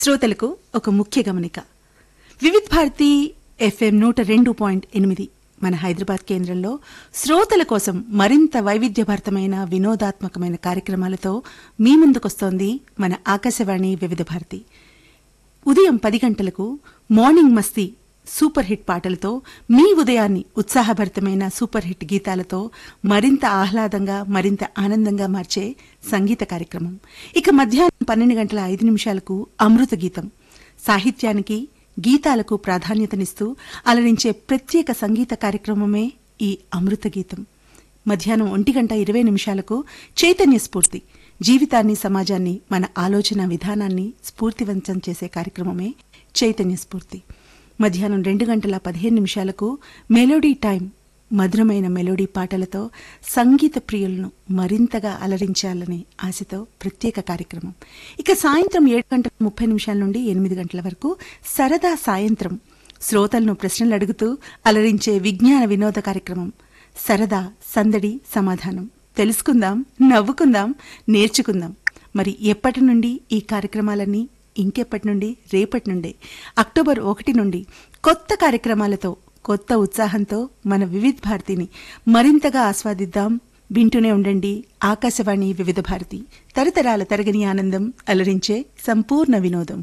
శ్రోతలకు ఒక ముఖ్య గమనిక వివిధ్ భారతి ఎఫ్ఎం నూట రెండు పాయింట్ ఎనిమిది మన హైదరాబాద్ కేంద్రంలో శ్రోతల కోసం మరింత వైవిధ్యభరితమైన వినోదాత్మకమైన కార్యక్రమాలతో మీ ముందుకొస్తోంది మన ఆకాశవాణి వివిధ భారతి ఉదయం పది గంటలకు మార్నింగ్ మస్తీ సూపర్ హిట్ పాటలతో మీ ఉదయాన్ని ఉత్సాహభరితమైన సూపర్ హిట్ గీతాలతో మరింత ఆహ్లాదంగా మరింత ఆనందంగా మార్చే సంగీత కార్యక్రమం ఇక మధ్యాహ్నం పన్నెండు గంటల ఐదు నిమిషాలకు అమృత గీతం సాహిత్యానికి గీతాలకు ప్రాధాన్యతనిస్తూ అలరించే ప్రత్యేక సంగీత కార్యక్రమమే ఈ అమృత గీతం మధ్యాహ్నం ఒంటి గంట ఇరవై నిమిషాలకు చైతన్య స్ఫూర్తి జీవితాన్ని సమాజాన్ని మన ఆలోచన విధానాన్ని స్ఫూర్తివంతం చేసే కార్యక్రమమే చైతన్య స్ఫూర్తి మధ్యాహ్నం రెండు గంటల పదిహేను నిమిషాలకు మెలోడీ టైం మధురమైన మెలోడీ పాటలతో సంగీత ప్రియులను మరింతగా అలరించాలనే ఆశతో ప్రత్యేక కార్యక్రమం ఇక సాయంత్రం ఏడు గంటల ముప్పై నిమిషాల నుండి ఎనిమిది గంటల వరకు సరదా సాయంత్రం శ్రోతలను ప్రశ్నలు అడుగుతూ అలరించే విజ్ఞాన వినోద కార్యక్రమం సరదా సందడి సమాధానం తెలుసుకుందాం నవ్వుకుందాం నేర్చుకుందాం మరి ఎప్పటి నుండి ఈ కార్యక్రమాలన్నీ ఇంకెప్పటి నుండి రేపటి నుండే అక్టోబర్ ఒకటి నుండి కొత్త కార్యక్రమాలతో కొత్త ఉత్సాహంతో మన వివిధ్ భారతిని మరింతగా ఆస్వాదిద్దాం వింటూనే ఉండండి ఆకాశవాణి వివిధ భారతి తరతరాల తరగని ఆనందం అలరించే సంపూర్ణ వినోదం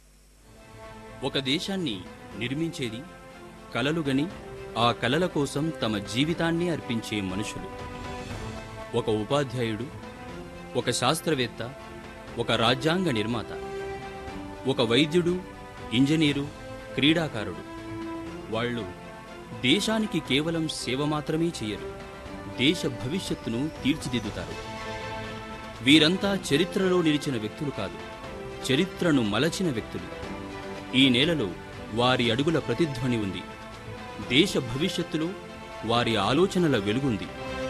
ఒక దేశాన్ని నిర్మించేది కలలుగని ఆ కలల కోసం తమ జీవితాన్ని అర్పించే మనుషులు ఒక ఉపాధ్యాయుడు ఒక శాస్త్రవేత్త ఒక రాజ్యాంగ నిర్మాత ఒక వైద్యుడు ఇంజనీరు క్రీడాకారుడు వాళ్ళు దేశానికి కేవలం సేవ మాత్రమే చేయరు దేశ భవిష్యత్తును తీర్చిదిద్దుతారు వీరంతా చరిత్రలో నిలిచిన వ్యక్తులు కాదు చరిత్రను మలచిన వ్యక్తులు ఈ నేలలో వారి అడుగుల ప్రతిధ్వని ఉంది దేశ భవిష్యత్తులో వారి ఆలోచనల వెలుగుంది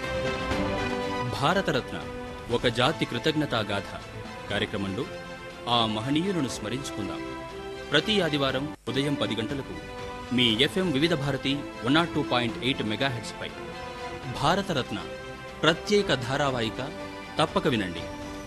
భారతరత్న ఒక జాతి కృతజ్ఞతా గాథ కార్యక్రమంలో ఆ మహనీయులను స్మరించుకుందాం ప్రతి ఆదివారం ఉదయం పది గంటలకు మీ FM Vividh Bharati one naught two point eight మెగాహెట్స్పై భారతరత్న ప్రత్యేక ధారావాహిక తప్పక వినండి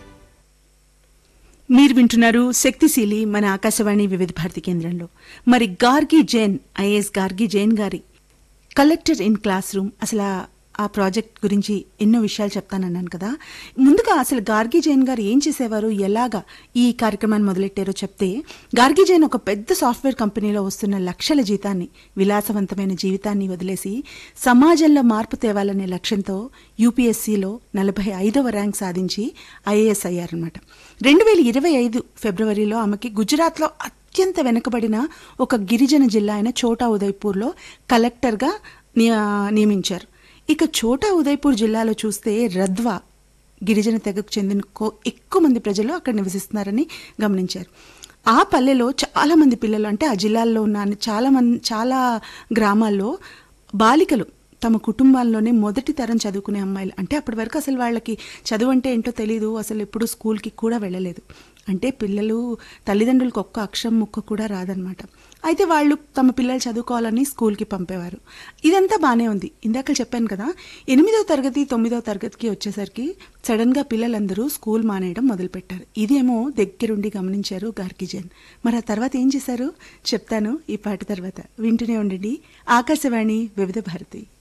మీరు వింటున్నారు శక్తిశీలి మన ఆకాశవాణి వివిధ భారతి కేంద్రంలో మరి గార్గి జైన్ ఐఏఎస్ గార్గి జైన్ గారి కలెక్టర్ ఇన్ క్లాస్ రూమ్ అసలు ఆ- ఆ ప్రాజెక్ట్ గురించి ఎన్నో విషయాలు చెప్తానన్నాను కదా ముందుగా అసలు గార్గి జైన్ గారు ఏం చేసేవారు ఎలాగా ఈ కార్యక్రమాన్ని మొదలెట్టారో చెప్తే గార్గి జైన్ ఒక పెద్ద సాఫ్ట్వేర్ కంపెనీలో వస్తున్న లక్షల జీతాన్ని విలాసవంతమైన జీవితాన్ని వదిలేసి సమాజంలో మార్పు తేవాలనే లక్ష్యంతో యూపీఎస్సీలో నలభై ఐదవ ర్యాంక్ సాధించి ఐఏఎస్ అయ్యారనమాట రెండు వేల ఇరవై ఐదు ఫిబ్రవరిలో ఆమెకి గుజరాత్లో అత్యంత వెనుకబడిన ఒక గిరిజన జిల్లా అయిన చోటా ఉదయ్పూర్లో కలెక్టర్గా నియ- నియమించారు ఇక చోటా ఉదయ్పూర్ జిల్లాలో చూస్తే రద్వా గిరిజన తెగకు చెందిన కో- ఎక్కువ మంది ప్రజలు అక్కడ నివసిస్తున్నారని గమనించారు ఆ పల్లెలో చాలా మంది పిల్లలు అంటే ఆ జిల్లాల్లో ఉన్న అన్ని- చాలా మంది చాలా గ్రామాల్లో బాలికలు తమ కుటుంబాల్లోనే మొదటి తరం చదువుకునే అమ్మాయిలు అంటే అప్పటి వరకు అసలు వాళ్ళకి చదువు అంటే ఏంటో తెలియదు అసలు ఎప్పుడు స్కూల్కి కూడా వెళ్ళలేదు అంటే పిల్లలు తల్లిదండ్రులకు ఒక్క అక్షరం ముక్క కూడా రాదనమాట అయితే వాళ్ళు తమ పిల్లలు చదువుకోవాలని స్కూల్కి పంపేవారు ఇదంతా బాగానే ఉంది ఇందాక చెప్పాను కదా ఎనిమిదవ తరగతి తొమ్మిదవ తరగతికి వచ్చేసరికి సడన్గా పిల్లలందరూ స్కూల్ మానేయడం మొదలుపెట్టారు ఇదేమో దగ్గరుండి గమనించారు గార్గిజన్ మరి ఆ తర్వాత ఏం చేశారు చెప్తాను ఈ పాట తర్వాత వింటూనే ఉండండి ఆకాశవాణి వివిధ భారతి